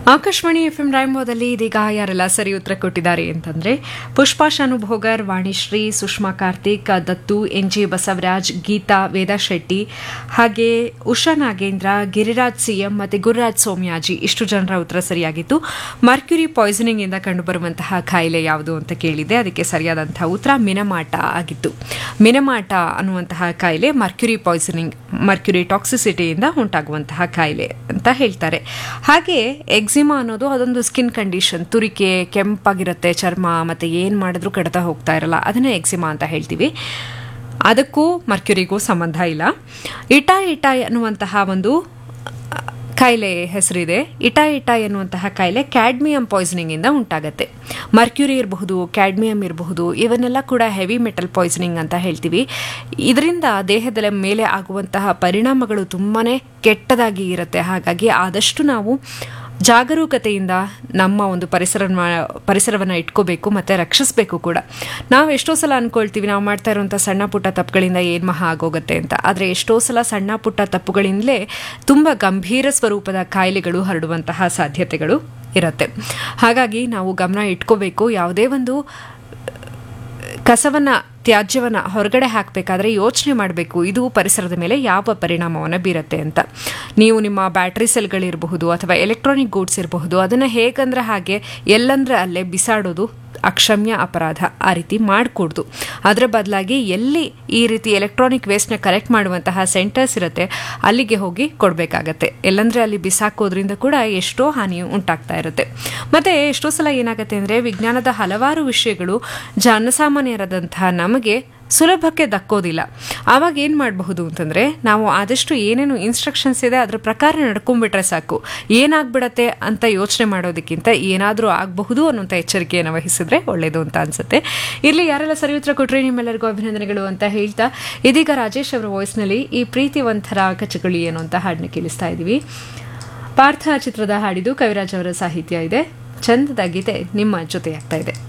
Akashvani F M ರಾಯಂಬೋದಲ್ಲಿ ಇದೀಗ ಯಾರೆಲ್ಲ ಸರಿ ಉತ್ತರ ಕೊಟ್ಟಿದ್ದಾರೆ ಅಂತಂದ್ರೆ ಪುಷ್ಪಾ ಶಾನುಭೋಗರ್ ವಾಣಿಶ್ರೀ ಸುಷ್ಮಾ ಕಾರ್ತಿಕ್ ದತ್ತು ಎನ್ ಜಿ ಬಸವರಾಜ್ ಗೀತಾ ವೇದಾ ಶೆಟ್ಟಿ ಹಾಗೆ ಉಷಾ ನಾಗೇಂದ್ರ ಗಿರಿರಾಜ್ ಸಿಎಂ ಮತ್ತೆ ಗುರುರಾಜ್ ಸೋಮ್ಯಾಜಿ ಇಷ್ಟು ಜನರ ಉತ್ತರ ಸರಿಯಾಗಿತ್ತು ಮರ್ಕ್ಯುರಿ ಪಾಯ್ಸನಿಂಗ್ ಇಂದ ಕಂಡುಬರುವಂತಹ ಕಾಯಿಲೆ ಯಾವುದು ಅಂತ ಕೇಳಿದೆ ಅದಕ್ಕೆ ಸರಿಯಾದಂತಹ ಉತ್ತರ ಮಿನಮಾಟ ಆಗಿತ್ತು ಮಿನಮಾಟ ಅನ್ನುವಂತಹ ಕಾಯಿಲೆ ಮರ್ಕ್ಯುರಿ ಪಾಯ್ಸನಿಂಗ್ ಮರ್ಕ್ಯುರಿ ಟಾಕ್ಸಿಸಿಟಿಯಿಂದ ಉಂಟಾಗುವಂತಹ ಕಾಯಿಲೆ ಅಂತ ಹೇಳ್ತಾರೆ ಹಾಗೆ ಎಕ್ಸಿಮಾ ಅನ್ನೋದು ಅದೊಂದು ಸ್ಕಿನ್ ಕಂಡೀಷನ್ ತುರಿಕೆ ಕೆಂಪಾಗಿರುತ್ತೆ ಚರ್ಮ ಮತ್ತೆ ಏನು ಮಾಡಿದ್ರೂ ಕಡಿತಾ ಹೋಗ್ತಾ ಇರಲ್ಲ ಅದನ್ನೇ ಎಕ್ಸಿಮಾ ಅಂತ ಹೇಳ್ತೀವಿ ಅದಕ್ಕೂ ಮರ್ಕ್ಯುರಿಗೂ ಸಂಬಂಧ ಇಲ್ಲ ಇಟಾ ಇಟಾ ಅನ್ನುವಂತಹ ಒಂದು ಕಾಯಿಲೆ ಹೆಸರಿದೆ ಇಟಾ ಇಟಾ ಎನ್ನುವಂತಹ ಕಾಯಿಲೆ ಕ್ಯಾಡ್ಮಿಯಂ ಪಾಯ್ಸನಿಂಗ್ ಇಂದ ಉಂಟಾಗತ್ತೆ ಮರ್ಕ್ಯುರಿ ಇರಬಹುದು ಕ್ಯಾಡ್ಮಿಯಂ ಇರಬಹುದು ಇವನ್ನೆಲ್ಲ ಕೂಡ ಹೆವಿ ಮೆಟಲ್ ಪಾಯ್ಸನಿಂಗ್ ಅಂತ ಹೇಳ್ತೀವಿ ಇದರಿಂದ ದೇಹದ ಮೇಲೆ ಆಗುವಂತಹ ಪರಿಣಾಮಗಳು ತುಂಬಾನೇ ಕೆಟ್ಟದಾಗಿ ಇರುತ್ತೆ ಹಾಗಾಗಿ ಆದಷ್ಟು ನಾವು ಜಾಗರೂಕತೆಯಿಂದ ನಮ್ಮ ಒಂದು ಪರಿಸರ ಪರಿಸರವನ್ನು ಇಟ್ಕೋಬೇಕು ಮತ್ತು ರಕ್ಷಿಸಬೇಕು ಕೂಡ ನಾವು ಎಷ್ಟೋ ಸಲ ಅಂದ್ಕೊಳ್ತೀವಿ ನಾವು ಮಾಡ್ತಾ ಇರುವಂಥ ಸಣ್ಣ ಪುಟ್ಟ ತಪ್ಪುಗಳಿಂದ ಏನು ಮಹಾ ಆಗೋಗುತ್ತೆ ಅಂತ ಆದರೆ ಎಷ್ಟೋ ಸಲ ಸಣ್ಣ ಪುಟ್ಟ ತಪ್ಪುಗಳಿಂದಲೇ ತುಂಬ ಗಂಭೀರ ಸ್ವರೂಪದ ಕಾಯಿಲೆಗಳು ಹರಡುವಂತಹ ಸಾಧ್ಯತೆಗಳು ಇರುತ್ತೆ ಹಾಗಾಗಿ ನಾವು ಗಮನ ಇಟ್ಕೋಬೇಕು ಯಾವುದೇ ಒಂದು ಕಸವನ್ನು ತ್ಯಾಜ್ಯವನ್ನು ಹೊರಗಡೆ ಹಾಕಬೇಕಾದ್ರೆ ಯೋಚನೆ ಮಾಡಬೇಕು ಇದು ಪರಿಸರದ ಮೇಲೆ ಯಾವ ಪರಿಣಾಮವನ್ನು ಬೀರುತ್ತೆ ಅಂತ ನೀವು ನಿಮ್ಮ ಬ್ಯಾಟ್ರಿ ಸೆಲ್ಗಳಿರಬಹುದು ಅಥವಾ ಎಲೆಕ್ಟ್ರಾನಿಕ್ ಗೂಡ್ಸ್ ಇರಬಹುದು ಅದನ್ನು ಹೇಗಂದ್ರೆ ಹಾಗೆ ಎಲ್ಲಂದ್ರೆ ಅಲ್ಲೇ ಬಿಸಾಡೋದು ಅಕ್ಷಮ್ಯ ಅಪರಾಧ ಆ ರೀತಿ ಮಾಡಕೂಡ್ದು ಅದರ ಬದಲಾಗಿ ಎಲ್ಲಿ ಈ ರೀತಿ ಎಲೆಕ್ಟ್ರಾನಿಕ್ ವೇಸ್ಟ್ನ ಕಲೆಕ್ಟ್ ಮಾಡುವಂತಹ ಸೆಂಟರ್ಸ್ ಇರುತ್ತೆ ಅಲ್ಲಿಗೆ ಹೋಗಿ ಕೊಡಬೇಕಾಗತ್ತೆ ಎಲ್ಲಂದ್ರೆ ಅಲ್ಲಿ ಬಿಸಾಕೋದ್ರಿಂದ ಕೂಡ ಎಷ್ಟೋ ಹಾನಿ ಉಂಟಾಗ್ತಾ ಇರುತ್ತೆ ಮತ್ತೆ ಎಷ್ಟೋ ಸಲ ಏನಾಗುತ್ತೆ ಅಂದರೆ ವಿಜ್ಞಾನದ ಹಲವಾರು ವಿಷಯಗಳು ಜನಸಾಮಾನ್ಯರಾದಂತಹ ನಮಗೆ ಸುಲಭಕ್ಕೆ ದಕ್ಕೋದಿಲ್ಲ ಆವಾಗ ಏನು ಮಾಡಬಹುದು ಅಂತಂದರೆ ನಾವು ಆದಷ್ಟು ಏನೇನು ಇನ್ಸ್ಟ್ರಕ್ಷನ್ಸ್ ಇದೆ ಅದರ ಪ್ರಕಾರ ನಡ್ಕೊಂಡ್ಬಿಟ್ರೆ ಸಾಕು ಏನಾಗ್ಬಿಡತ್ತೆ ಅಂತ ಯೋಚನೆ ಮಾಡೋದಕ್ಕಿಂತ ಏನಾದರೂ ಆಗಬಹುದು ಅನ್ನೋಂಥ ಎಚ್ಚರಿಕೆಯನ್ನು ವಹಿಸಿದ್ರೆ ಒಳ್ಳೆಯದು ಅಂತ ಅನ್ಸುತ್ತೆ ಇಲ್ಲಿ ಯಾರೆಲ್ಲ ಸರಿ ಉತ್ತರ ಕೊಟ್ಟರೆ ನಿಮ್ಮೆಲ್ಲರಿಗೂ ಅಭಿನಂದನೆಗಳು ಅಂತ ಹೇಳ್ತಾ ಇದೀಗ ರಾಜೇಶ್ ಅವರ ವಾಯ್ಸ್ನಲ್ಲಿ ಈ ಪ್ರೀತಿವಂತರ ಕಚಗುಳಿ ಏನು ಅಂತ ಹಾಡನ್ನ ಕೇಳಿಸ್ತಾ ಇದ್ದೀವಿ ಪಾರ್ಥ ಚಿತ್ರದ ಹಾಡಿದು ಕವಿರಾಜ್ ಅವರ ಸಾಹಿತ್ಯ ಇದೆ ಚಂದದ ಗೀತೆ ನಿಮ್ಮ ಜೊತೆಯಾಗ್ತಾ ಇದೆ